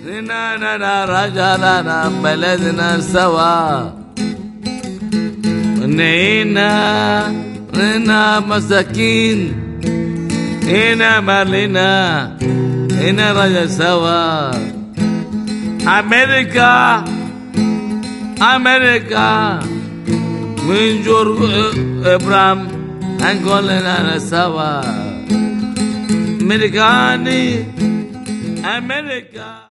إننا رجلنا بلدنا سوا هنا هنا مساكين هنا مالنا هنا رجل سوا أمريكا أمريكا من جور إبرام هنقول لنا سوا أمريكاني أمريكا